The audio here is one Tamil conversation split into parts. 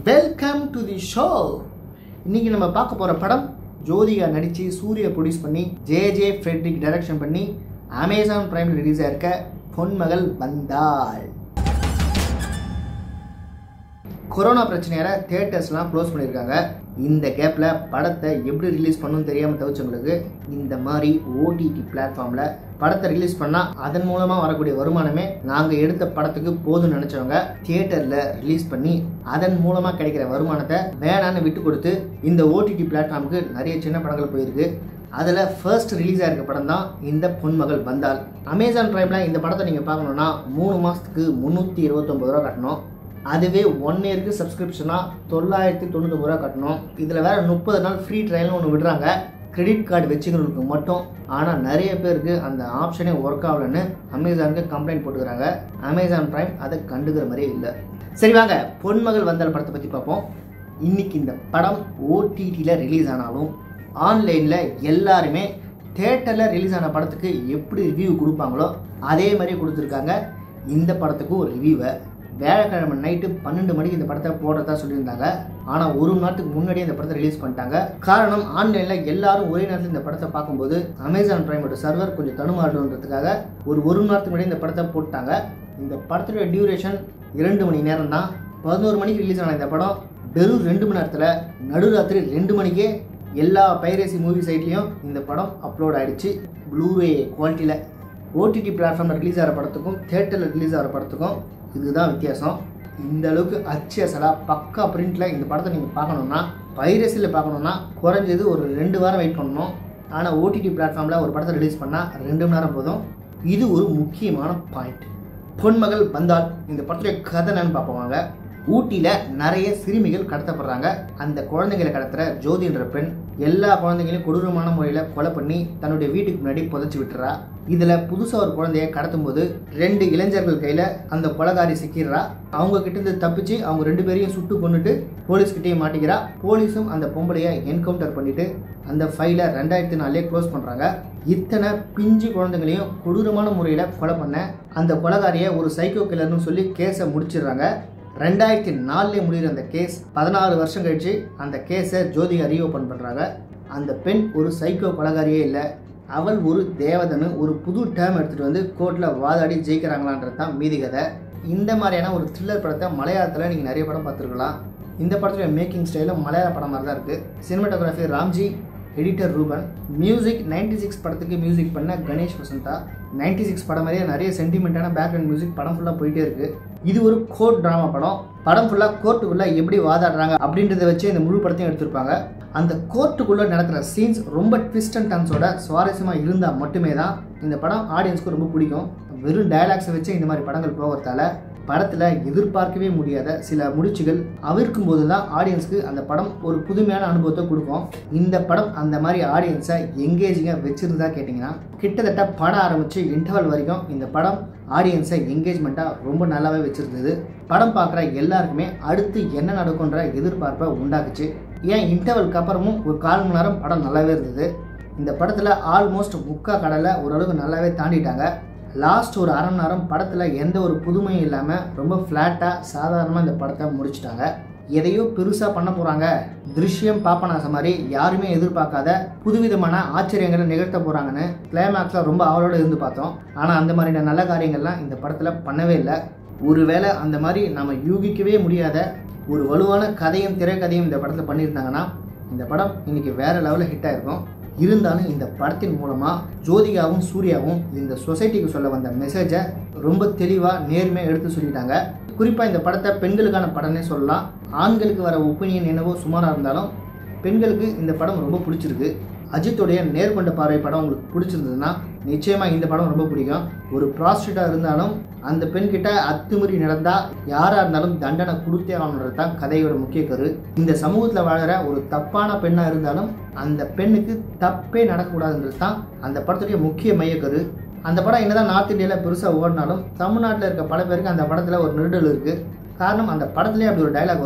வெல்கம் டு தி ஷோ இன்னைக்கு நம்ம பார்க்க போகிற படம் ஜோதிகா நடித்து சூர்யா ப்ரொடியூஸ் பண்ணி ஜே ஜே ஃப்ரெட்ரிக் டைரக்ஷன் பண்ணி அமேசான் பிரைமில் ரிலீஸ் ஆயிருக்க பொன்மகள் வந்தாள் கொரோனா பிரச்சனையால தேட்டர்ஸ்லாம் க்ளோஸ் பண்ணியிருக்காங்க இந்த கேப்பில் படத்தை எப்படி ரிலீஸ் பண்ணணும்னு தெரியாமல் தவிச்சவங்களுக்கு இந்த மாதிரி ஓடிடி பிளாட்ஃபார்மில் படத்தை ரிலீஸ் பண்ணால் அதன் மூலமாக வரக்கூடிய வருமானமே நாங்கள் எடுத்த படத்துக்கு போதும்னு நினச்சவங்க தியேட்டரில் ரிலீஸ் பண்ணி அதன் மூலமாக கிடைக்கிற வருமானத்தை வேணான்னு விட்டு கொடுத்து இந்த ஓடிடி பிளாட்ஃபார்முக்கு நிறைய சின்ன படங்கள் போயிருக்கு அதில் ஃபர்ஸ்ட் ரிலீஸ் ஆயிருக்க படம் தான் இந்த பொன்மகள் வந்தால் அமேசான் ப்ரைமில் இந்த படத்தை நீங்கள் பார்க்கணுன்னா மூணு மாதத்துக்கு முந்நூற்றி இருபத்தொம்பது ரூபா கட்டணும் அதுவே ஒன் இயருக்கு சப்ஸ்கிரிப்ஷனாக தொள்ளாயிரத்தி தொண்ணூத்தொம்பது ரூபா கட்டணும் இதில் வேறு முப்பது நாள் ஃப்ரீ ட்ரையல்னு ஒன்று விடுறாங்க கிரெடிட் கார்டு வச்சுக்கிறவங்களுக்கு மட்டும் ஆனால் நிறைய பேருக்கு அந்த ஆப்ஷனே ஒர்க் ஆகலன்னு அமேசானுக்கு கம்ப்ளைண்ட் போட்டுக்கிறாங்க அமேசான் ப்ரைம் அதை கண்டுக்கிற மாதிரியே இல்லை சரி வாங்க பொன்மகள் வந்தால் படத்தை பற்றி பார்ப்போம் இன்னைக்கு இந்த படம் ஓடிடியில் ரிலீஸ் ஆனாலும் ஆன்லைனில் எல்லாருமே தேட்டரில் ரிலீஸ் ஆன படத்துக்கு எப்படி ரிவ்யூ கொடுப்பாங்களோ அதே மாதிரி கொடுத்துருக்காங்க இந்த படத்துக்கும் ஒரு ரிவ்யூவை வியாழக்கிழமை நைட்டு பன்னெண்டு மணிக்கு இந்த படத்தை போடுறதா சொல்லியிருந்தாங்க ஆனால் ஒரு மணி நேரத்துக்கு முன்னாடியே இந்த படத்தை ரிலீஸ் பண்ணிட்டாங்க காரணம் ஆன்லைனில் எல்லாரும் ஒரே நேரத்தில் இந்த படத்தை பார்க்கும்போது அமேசான் பிரைமோட சர்வர் கொஞ்சம் தடுமாறுன்றதுக்காக ஒரு ஒரு மணி நேரத்துக்கு முன்னாடி இந்த படத்தை போட்டாங்க இந்த படத்துடைய டியூரேஷன் இரண்டு மணி நேரம் தான் பதினோரு மணிக்கு ரிலீஸ் ஆன இந்த படம் வெறும் ரெண்டு மணி நேரத்தில் நடுராத்திரி ரெண்டு மணிக்கே எல்லா பைரேசி மூவி சைட்லேயும் இந்த படம் அப்லோட் ஆயிடுச்சு ப்ளூரே குவாலிட்டியில் ஓடிடி பிளாட்ஃபார்மில் ரிலீஸ் ஆகிற படத்துக்கும் தேட்டரில் ரிலீஸ் ஆகிற படத்துக்கும் இதுதான் வித்தியாசம் இந்த அளவுக்கு அச்சு அசலாக பக்கா பிரிண்டில் இந்த படத்தை நீங்கள் பார்க்கணுன்னா பைரசியில் பார்க்கணுன்னா குறைஞ்சது ஒரு ரெண்டு வாரம் வெயிட் பண்ணணும் ஆனால் ஓடிடி பிளாட்ஃபார்மில் ஒரு படத்தை ரிலீஸ் பண்ணால் ரெண்டு மணி நேரம் போதும் இது ஒரு முக்கியமான பாயிண்ட் பொன்மகள் வந்தால் இந்த படத்துடைய கதை என்னன்னு பார்ப்போம் வாங்க ஊட்டியில் நிறைய சிறுமிகள் கடத்தப்படுறாங்க அந்த குழந்தைகளை கடத்துற ஜோதின்ற பெண் எல்லா குழந்தைங்களையும் கொடூரமான முறையில் கொலை பண்ணி தன்னுடைய வீட்டுக்கு முன்னாடி புதைச்சி விட்டுறா இதில் புதுசாக ஒரு குழந்தைய கடத்தும் போது ரெண்டு இளைஞர்கள் கையில் அந்த கொலகாரி சிக்கிடுறா அவங்க கிட்ட இருந்து தப்பிச்சு அவங்க ரெண்டு பேரையும் சுட்டு கொண்டுட்டு போலீஸ்கிட்டையும் மாட்டிக்கிறா போலீஸும் அந்த பொம்பளையை என்கவுண்டர் பண்ணிட்டு அந்த ஃபைலை ரெண்டாயிரத்தி நாலுலேயே க்ளோஸ் பண்ணுறாங்க இத்தனை பிஞ்சு குழந்தைங்களையும் கொடூரமான முறையில் கொலை பண்ண அந்த கொலகாரியை ஒரு சைக்கோ கில்லர்னு சொல்லி கேஸை முடிச்சிடுறாங்க ரெண்டாயிரத்தி நாலுலேயே முடிகிற அந்த கேஸ் பதினாறு வருஷம் கழிச்சு அந்த கேஸை ஜோதிகா ரீஓப்பன் பண்ணுறாங்க அந்த பெண் ஒரு சைக்கோ கொலகாரியே இல்லை அவள் ஒரு தேவதன்னு ஒரு புது டேர்ம் எடுத்துகிட்டு வந்து கோர்ட்டில் வாதாடி ஜெயிக்கிறாங்களான்றது தான் மீதி கதை இந்த மாதிரியான ஒரு த்ரில்லர் படத்தை மலையாளத்தில் நீங்கள் நிறைய படம் பார்த்துருக்கலாம் இந்த படத்துடைய மேக்கிங் ஸ்டைலும் மலையாள படம் மாதிரி தான் இருக்குது cinematography Ramji editor Ruben music ninety six படத்துக்கு மியூசிக் பண்ண கணேஷ் வசந்தா நைன்டி சிக்ஸ் படம் மாதிரியே நிறைய சென்டிமெண்ட்டான பேக்ரவுண்ட் மியூசிக் படம் ஃபுல்லாக போயிட்டே இருக்குது இது ஒரு கோர்ட் ட்ராமா படம் படம் ஃபுல்லாக கோர்ட்டுக்குள்ளே எப்படி வாதாடுறாங்க அப்படின்றத வச்சு இந்த முழு படத்தையும் எடுத்திருப்பாங்க அந்த கோர்ட்டுக்குள்ளே நடக்கிற சீன்ஸ் ரொம்ப ட்விஸ்ட் அண்ட் டர்ன்ஸோட சுவாரஸ்யமாக இருந்தால் மட்டுமே தான் இந்த படம் ஆடியன்ஸ்க்கு ரொம்ப பிடிக்கும் வெறும் டயலாக்ஸை வச்சு இந்த மாதிரி படங்கள் போகிறதால படத்தில் எதிர்பார்க்கவே முடியாத சில முடிச்சுகள் அவிர்க்கும் போது தான் ஆடியன்ஸ்க்கு அந்த படம் ஒரு புதுமையான அனுபவத்தை கொடுக்கும் இந்த படம் அந்த மாதிரி ஆடியன்ஸை எங்கேஜிங்காக வச்சுருந்தா கேட்டிங்கன்னா கிட்டத்தட்ட படம் ஆரம்பித்து இன்டர்வல் வரைக்கும் இந்த படம் ஆடியன்ஸை என்கேஜ்மெண்ட்டாக ரொம்ப நல்லாவே வச்சுருந்தது படம் பார்க்குற எல்லாருக்குமே அடுத்து என்ன நடக்குன்ற எதிர்பார்ப்பை உண்டாக்குச்சு ஏன் இன்டர்வலுக்கு அப்புறமும் ஒரு கால் மணி நேரம் படம் நல்லாவே இருந்தது இந்த படத்தில் ஆல்மோஸ்ட் முக்கா கடலை ஓரளவுக்கு நல்லாவே தாண்டிட்டாங்க லாஸ்ட் ஒரு அரை மணி நேரம் படத்தில் எந்த ஒரு புதுமையும் இல்லாமல் ரொம்ப ஃப்ளாட்டாக சாதாரணமாக இந்த படத்தை முடிச்சிட்டாங்க எதையோ பெருசாக பண்ண போகிறாங்க திருஷ்யம் பாப்பனாச மாதிரி யாருமே எதிர்பார்க்காத புதுவிதமான ஆச்சரியங்களை நிகழ்த்த போகிறாங்கன்னு கிளைமேக்ஸில் ரொம்ப அவளோடு இருந்து பார்த்தோம் ஆனால் அந்த மாதிரியான நல்ல காரியங்கள்லாம் இந்த படத்தில் பண்ணவே இல்லை ஒருவேளை அந்த மாதிரி நம்ம யூகிக்கவே முடியாத ஒரு வலுவான கதையும் திரைக்கதையும் இந்த படத்தில் பண்ணியிருந்தாங்கன்னா இந்த படம் இன்னைக்கு வேற லெவலில் ஹிட் ஆயிருக்கும் இருந்தாலும் இந்த படத்தின் மூலமாக ஜோதிகாவும் சூர்யாவும் இந்த சொசைட்டிக்கு சொல்ல வந்த மெசேஜை ரொம்ப தெளிவாக நேர்மையாக எடுத்து சொல்லிட்டாங்க குறிப்பாக இந்த படத்தை பெண்களுக்கான படம்னே சொல்லலாம் ஆண்களுக்கு வர ஒப்பீனியன் என்னவோ சுமாராக இருந்தாலும் பெண்களுக்கு இந்த படம் ரொம்ப பிடிச்சிருக்கு அஜித்துடைய நேர்கொண்ட பார்வை படம் உங்களுக்கு பிடிச்சிருந்ததுன்னா நிச்சயமாக இந்த படம் ரொம்ப பிடிக்கும் ஒரு ப்ராஸ்டியூட்டாக இருந்தாலும் அந்த பெண்கிட்ட அத்துமீறி நடந்தால் யாராக இருந்தாலும் தண்டனை கொடுத்தே ஆகணுன்றது தான் கதையோட முக்கிய கரு இந்த சமூகத்தில் வாழற ஒரு தப்பான பெண்ணாக இருந்தாலும் அந்த பெண்ணுக்கு தப்பே நடக்கக்கூடாதுன்றது தான் அந்த படத்துடைய முக்கிய மையக்கரு அந்த படம் என்னதான் நார்த் இந்தியாவில் பெருசாக ஓடினாலும் தமிழ்நாட்டில் இருக்க பல பேருக்கு அந்த படத்தில் ஒரு நெருடல் இருக்குது காரணம் அந்த படத்துலேயே அப்படி ஒரு டைலாக் வரும்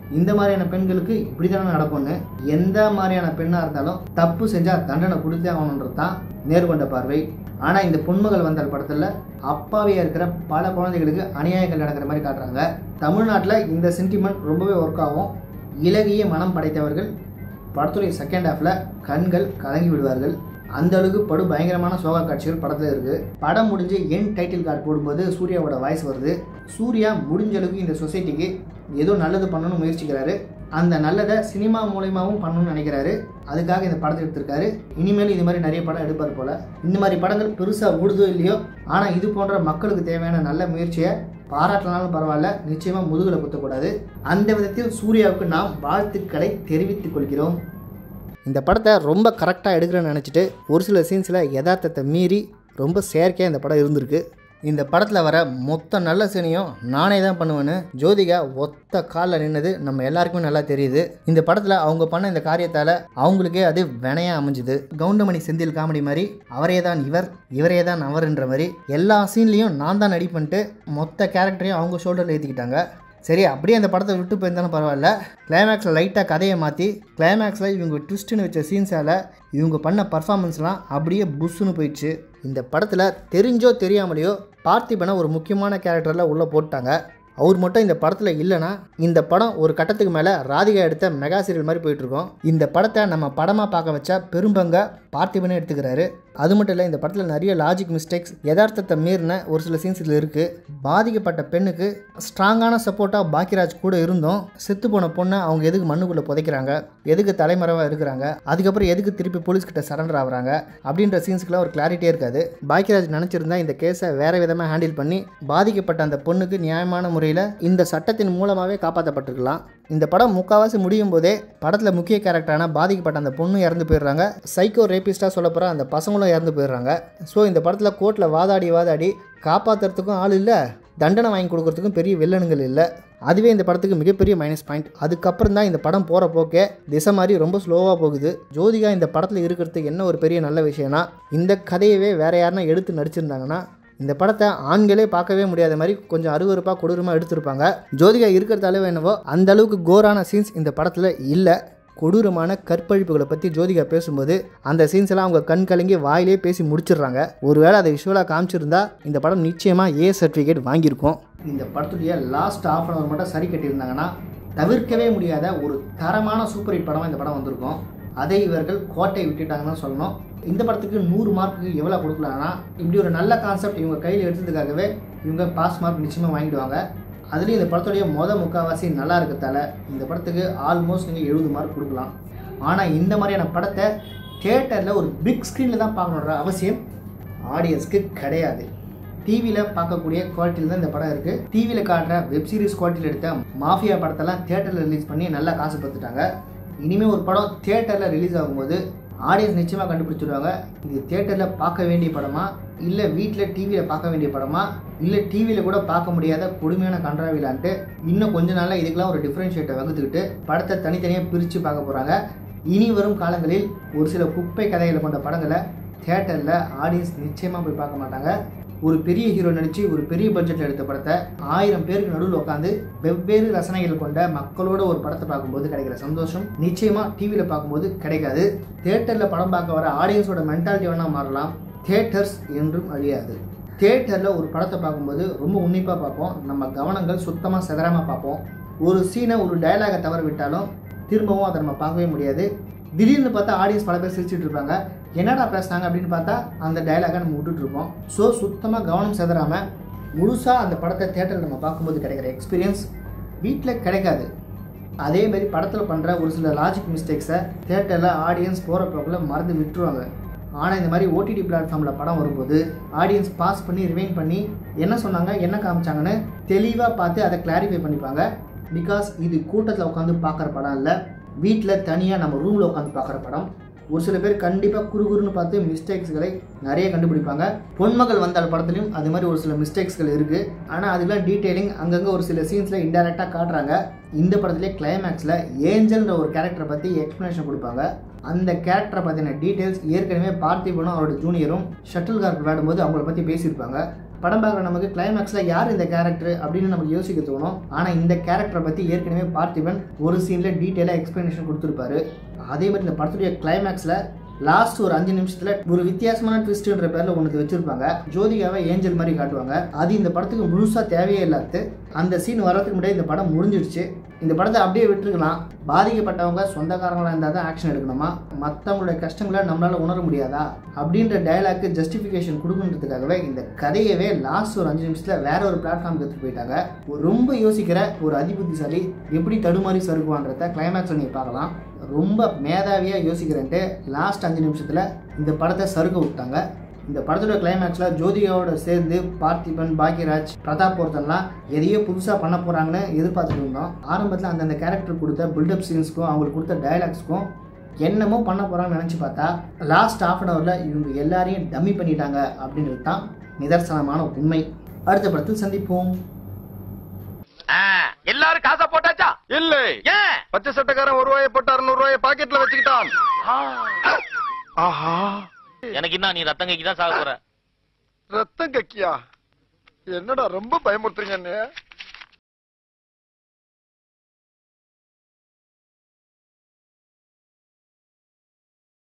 இந்த மாதிரியான பெண்களுக்கு இப்படி தானே நடக்கும்னு எந்த மாதிரியான பெண்ணாக இருந்தாலும் தப்பு செஞ்சால் தண்டனை கொடுத்தே ஆகணுன்றது தான் நேர்கொண்ட பார்வை ஆனால் இந்த பொன்மகள் வந்தால் படத்தில் அப்பாவியாக இருக்கிற பல குழந்தைகளுக்கு அநியாயங்கள் நடக்கிற மாதிரி காட்டுறாங்க தமிழ்நாட்டில் இந்த சென்டிமெண்ட் ரொம்பவே ஒர்க் ஆகும் இலகிய மனம் படைத்தவர்கள் படத்துடைய செகண்ட் ஹாஃபில் கண்கள் கலங்கி விடுவார்கள் அந்த அளவுக்கு படு பயங்கரமான சோகா காட்சிகள் படத்தில் இருக்குது படம் முடிஞ்சு என் டைட்டில் கார்டு போடும்போது சூர்யாவோட வாய்ஸ் வருது சூர்யா முடிஞ்ச அளவுக்கு இந்த சொசைட்டிக்கு ஏதோ நல்லது பண்ணணும்னு முயற்சிக்கிறாரு அந்த நல்லதை சினிமா மூலயமாவும் பண்ணணும்னு நினைக்கிறாரு அதுக்காக இந்த படத்தை எடுத்திருக்காரு இனிமேல் இது மாதிரி நிறைய படம் எடுப்பார் போல இந்த மாதிரி படங்கள் பெருசாக ஓடுதோ இல்லையோ ஆனால் இது போன்ற மக்களுக்கு தேவையான நல்ல முயற்சியை பாராட்டலாலும் பரவாயில்ல நிச்சயமாக முதுகில் குத்தக்கூடாது அந்த விதத்தில் சூர்யாவுக்கு நாம் வாழ்த்துக்களை தெரிவித்துக் கொள்கிறோம் இந்த படத்தை ரொம்ப கரெக்டாக எடுக்கிறேன்னு நினச்சிட்டு ஒரு சில சீன்ஸில் யதார்த்தத்தை மீறி ரொம்ப செயற்கையாக இந்த படம் இருந்திருக்கு இந்த படத்தில் வர மொத்த நல்ல சீனையும் நானே தான் பண்ணுவேன்னு ஜோதிகா ஒத்த காலில் நின்னது நம்ம எல்லாருக்குமே நல்லா தெரியுது இந்த படத்தில் அவங்க பண்ண இந்த காரியத்தால் அவங்களுக்கே அது வினையாக அமைஞ்சுது கவுண்டமணி செந்தில் காமெடி மாதிரி அவரே தான் இவர் இவரே தான் அவர்ன்ற மாதிரி எல்லா சீன்லேயும் நான் தான் நடிப்பன்ட்டு மொத்த கேரக்டரையும் அவங்க ஷோல்டரில் ஏற்றிக்கிட்டாங்க சரி அப்படியே அந்த படத்தை விட்டு போயிருந்தாலும் பரவாயில்ல கிளைமேக்ஸில் லைட்டாக கதையை மாற்றி கிளைமேக்ஸில் இவங்க ட்விஸ்ட்டுன்னு வச்ச சீன்ஸால் இவங்க பண்ண பர்ஃபார்மன்ஸ்லாம் அப்படியே புஷ்ஷுன்னு போயிடுச்சு இந்த படத்தில் தெரிஞ்சோ தெரியாமலையோ பார்த்திபனை ஒரு முக்கியமான கேரக்டரில் உள்ளே போட்டாங்க அவர் மட்டும் இந்த படத்தில் இல்லைன்னா இந்த படம் ஒரு கட்டத்துக்கு மேலே ராதிகா எடுத்த மெகா சீரியல் மாதிரி போயிட்டுருக்கோம் இந்த படத்தை நம்ம படமாக பார்க்க வச்சா பெரும்பங்க பார்த்திபனே எடுத்துக்கிறாரு அது மட்டும் இல்லை இந்த படத்தில் நிறைய லாஜிக் மிஸ்டேக்ஸ் யதார்த்தத்தை மீறின ஒரு சில சீன்ஸ் இதில் இருக்குது பாதிக்கப்பட்ட பெண்ணுக்கு ஸ்ட்ராங்கான சப்போர்ட்டாக பாக்கியராஜ் கூட இருந்தும் செத்து போன பொண்ணை அவங்க எதுக்கு மண்ணுக்குள்ளே புதைக்கிறாங்க எதுக்கு தலைமறைவாக இருக்கிறாங்க அதுக்கப்புறம் எதுக்கு திருப்பி போலீஸ்கிட்ட சரண்டர் ஆகுறாங்க அப்படின்ற சீன்ஸ்க்குலாம் ஒரு கிளாரிட்டியே இருக்காது பாக்கியராஜ் நினச்சிருந்தா இந்த கேஸை வேறு விதமாக ஹேண்டில் பண்ணி பாதிக்கப்பட்ட அந்த பொண்ணுக்கு நியாயமான முறையில் இந்த சட்டத்தின் மூலமாகவே காப்பாற்றப்பட்டிருக்கலாம் இந்த படம் முக்கால்வாசி முடியும் போதே படத்தில் முக்கிய கேரக்டரான பாதிக்கப்பட்ட அந்த பொண்ணு இறந்து போயிடுறாங்க சைக்கோ ரேபிஸ்டாக சொல்ல போகிற அந்த பசங்களும் இறந்து போயிடுறாங்க ஸோ இந்த படத்தில் கோர்ட்டில் வாதாடி வாதாடி காப்பாற்றுறதுக்கும் ஆள் இல்லை தண்டனை வாங்கி கொடுக்கறதுக்கும் பெரிய வில்லனுங்கள் இல்லை அதுவே இந்த படத்துக்கு மிகப்பெரிய மைனஸ் பாயிண்ட் அதுக்கப்புறம் தான் இந்த படம் போகிற போக்கே திசை மாதிரி ரொம்ப ஸ்லோவாக போகுது ஜோதிகா இந்த படத்தில் இருக்கிறதுக்கு என்ன ஒரு பெரிய நல்ல விஷயம்னா இந்த கதையவே வேற யாருன்னா எடுத்து நடிச்சிருந்தாங்கன்னா இந்த படத்தை ஆண்களே பார்க்கவே முடியாத மாதிரி கொஞ்சம் அருவருப்பாக கொடூரமாக எடுத்திருப்பாங்க ஜோதிகா இருக்கிறதாலே என்னவோ அந்த அளவுக்கு கோரான சீன்ஸ் இந்த படத்தில் இல்லை கொடூரமான கற்பழிப்புகளை பற்றி ஜோதிகா பேசும்போது அந்த சீன்ஸ் எல்லாம் அவங்க கண் கலங்கி வாயிலே பேசி முடிச்சிடுறாங்க ஒருவேளை அதை விஷுவலாக காமிச்சிருந்தா இந்த படம் நிச்சயமாக ஏ சர்டிஃபிகேட் வாங்கியிருக்கும் இந்த படத்துடைய லாஸ்ட் ஆஃப் அன் அவர் மட்டும் சரி கட்டியிருந்தாங்கன்னா தவிர்க்கவே முடியாத ஒரு தரமான சூப்பர் ஹிட் படமாக இந்த படம் வந்திருக்கும் அதை இவர்கள் கோட்டை விட்டுட்டாங்கன்னு தான் சொல்லணும் இந்த படத்துக்கு நூறு மார்க்குக்கு எவ்வளோ கொடுக்கலாம்னா இப்படி ஒரு நல்ல கான்செப்ட் இவங்க கையில் எடுத்ததுக்காகவே இவங்க பாஸ் மார்க் நிச்சயமாக வாங்கிடுவாங்க அதுலேயும் இந்த படத்துடைய மொத முக்கால்வாசி நல்லா இருக்கிறதால இந்த படத்துக்கு ஆல்மோஸ்ட் நீங்கள் எழுபது மார்க் கொடுக்கலாம் ஆனால் இந்த மாதிரியான படத்தை தியேட்டரில் ஒரு பிக் ஸ்க்ரீனில் தான் பார்க்கணுன்ற அவசியம் ஆடியன்ஸ்க்கு கிடையாது டிவியில் பார்க்கக்கூடிய குவாலிட்டியில் தான் இந்த படம் இருக்குது டிவியில் காட்டுற வெப் சீரிஸ் குவாலிட்டியில் எடுத்த மாஃபியா படத்தெல்லாம் தியேட்டரில் ரிலீஸ் பண்ணி நல்லா காசு பார்த்துட்டாங்க இனிமேல் ஒரு படம் தியேட்டரில் ரிலீஸ் ஆகும்போது ஆடியன்ஸ் நிச்சயமாக கண்டுபிடிச்சிடுவாங்க இது தியேட்டரில் பார்க்க வேண்டிய படமா இல்லை வீட்டில் டிவியில் பார்க்க வேண்டிய படமா இல்லை டிவியில் கூட பார்க்க முடியாத கொடுமையான கன்றாவிலான்ட்டு இன்னும் கொஞ்ச நாளில் இதுக்கெல்லாம் ஒரு டிஃப்ரென்ஷியேட்டை வகுத்துக்கிட்டு படத்தை தனித்தனியாக பிரித்து பார்க்க போகிறாங்க இனி வரும் காலங்களில் ஒரு சில குப்பை கதைகளை கொண்ட படங்களை தியேட்டரில் ஆடியன்ஸ் நிச்சயமாக போய் பார்க்க மாட்டாங்க ஒரு பெரிய ஹீரோ நடித்து ஒரு பெரிய பட்ஜெட்டில் எடுத்த படத்தை ஆயிரம் பேருக்கு நடுவில் உட்காந்து வெவ்வேறு ரசனைகள் கொண்ட மக்களோட ஒரு படத்தை பார்க்கும்போது கிடைக்கிற சந்தோஷம் நிச்சயமாக டிவியில் பார்க்கும்போது கிடைக்காது தேட்டரில் படம் பார்க்க வர ஆடியன்ஸோட மென்டாலிட்டி வேணால் மாறலாம் தேட்டர்ஸ் என்றும் அழியாது தேட்டரில் ஒரு படத்தை பார்க்கும்போது ரொம்ப உன்னிப்பாக பார்ப்போம் நம்ம கவனங்கள் சுத்தமாக செதறாமல் பார்ப்போம் ஒரு சீனை ஒரு டயலாகை தவற விட்டாலும் திரும்பவும் அதை நம்ம பார்க்கவே முடியாது திடீர்னு பார்த்தா ஆடியன்ஸ் பல பேர் சிரிச்சிட்டு இருப்பாங்க என்னடா பேசுனாங்க அப்படின்னு பார்த்தா அந்த டயலாகை நம்ம விட்டுட்டு இருப்போம் ஸோ சுத்தமாக கவனம் செதறாமல் முழுசாக அந்த படத்தை தேட்டரில் நம்ம பார்க்கும்போது கிடைக்கிற எக்ஸ்பீரியன்ஸ் வீட்டில் கிடைக்காது அதே மாதிரி படத்தில் பண்ணுற ஒரு சில லாஜிக் மிஸ்டேக்ஸை தேட்டரில் ஆடியன்ஸ் போகிற போக்கில் மறந்து விட்டுருவாங்க ஆனால் இந்த மாதிரி ஓடிடி பிளாட்ஃபார்மில் படம் வரும்போது ஆடியன்ஸ் பாஸ் பண்ணி ரிவைன் பண்ணி என்ன சொன்னாங்க என்ன காமிச்சாங்கன்னு தெளிவாக பார்த்து அதை கிளாரிஃபை பண்ணிப்பாங்க பிகாஸ் இது கூட்டத்தில் உட்காந்து பார்க்குற படம் இல்லை வீட்டில் தனியாக நம்ம ரூமில் உட்காந்து பார்க்குற படம் ஒரு சில பேர் கண்டிப்பாக குறுகுறுன்னு பார்த்து மிஸ்டேக்ஸ்களை நிறைய கண்டுபிடிப்பாங்க பொன்மகள் வந்தால் படத்துலையும் அது மாதிரி ஒரு சில மிஸ்டேக்ஸ்கள் இருக்குது ஆனால் அதெல்லாம் டீட்டெயிலிங் அங்கங்கே ஒரு சில சீன்ஸில் இன்டெரக்டாக காட்டுறாங்க இந்த படத்துலேயே கிளைமேக்ஸில் ஏஞ்சல்ன்ற ஒரு கேரக்டரை பற்றி எக்ஸ்ப்ளனேஷன் கொடுப்பாங்க அந்த கேரக்டரை பற்றின டீட்டெயில்ஸ் ஏற்கனவே பார்த்திபனும் அவரோட ஜூனியரும் ஷட்டில் கார்க் விளையாடும்போது அவங்கள பற்றி பேசியிருப்பாங்க படம் பார்க்குற நமக்கு கிளைமேக்ஸில் யார் இந்த கேரக்டர் அப்படின்னு நமக்கு யோசிக்க தோணும் ஆனால் இந்த கேரக்டரை பற்றி ஏற்கனவே பார்த்திபன் ஒரு சீனில் டீட்டெயிலாக எக்ஸ்ப்ளனேஷன் கொடுத்துருப்பாரு அதே மாதிரி இந்த படத்துடைய கிளைமேக்ஸில் லாஸ்ட் ஒரு அஞ்சு நிமிஷத்துல ஒரு வித்தியாசமான ட்விஸ்ட்ன்ற பேர்ல ஒன்று வச்சிருப்பாங்க ஜோதிகாவை ஏஞ்சல் மாதிரி காட்டுவாங்க அது இந்த படத்துக்கு முழுசா தேவையே இல்லாது அந்த சீன் வர்றதுக்கு முன்னாடி இந்த படம் முடிஞ்சிடுச்சு இந்த படத்தை அப்படியே விட்டுருக்கலாம் பாதிக்கப்பட்டவங்க சொந்தக்காரங்களா இருந்தால் தான் ஆக்ஷன் எடுக்கணுமா மற்றவங்களுடைய கஷ்டங்களை நம்மளால உணர முடியாதா அப்படின்ற டயலாக்கு ஜஸ்டிஃபிகேஷன் கொடுக்கணுன்றதுக்காகவே இந்த கதையவே லாஸ்ட் ஒரு அஞ்சு நிமிஷத்துல வேற ஒரு பிளாட்ஃபார்முக்கு எடுத்துட்டு போயிட்டாங்க ஒரு ரொம்ப யோசிக்கிற ஒரு அதிபுத்திசாலி எப்படி தடுமாறி சறுக்குவான்றத கிளைமேக்ஸில் நீ பார்க்கலாம் ரொம்ப மேதாவியாக யோசிக்கிறேன்ட்டு லாஸ்ட் அஞ்சு நிமிஷத்தில் இந்த படத்தை சறுக்க விட்டாங்க இந்த படத்தோட கிளைமேக்ஸில் ஜோதிகாவோட சேர்ந்து பார்த்திபன் பாக்யராஜ் பிரதாப் போர்த்தன்லாம் எதையோ புதுசாக பண்ண போகிறாங்கன்னு எதிர்பார்த்துட்டு இருந்தோம் ஆரம்பத்தில் அந்தந்த கேரக்டர் கொடுத்த பில்டப் சீன்ஸ்க்கும் அவங்களுக்கு கொடுத்த டைலாக்ஸ்க்கும் என்னமோ பண்ண போகிறாங்கன்னு நினச்சி பார்த்தா லாஸ்ட் ஆஃப் அன் ஹவரில் இவங்க எல்லாரையும் டம்மி பண்ணிட்டாங்க அப்படின்றது தான் நிதர்சனமான உண்மை அடுத்த படத்தில் சந்திப்போம் எல்லாரும் காசா போட்டாச்சா இல்லை ஏன் பச்சை சட்டக்காரன் ஒரு ரூபாயை போட்டு அறுநூறு ரூபாயை பாக்கெட்ல வச்சுக்கிட்டான் ஆஹா எனக்கு என்ன நீ ரத்தங்கைக்கு தான் சாக போற ரத்தம் கக்கியா என்னடா ரொம்ப பயமுறுத்துறீங்க அண்ணே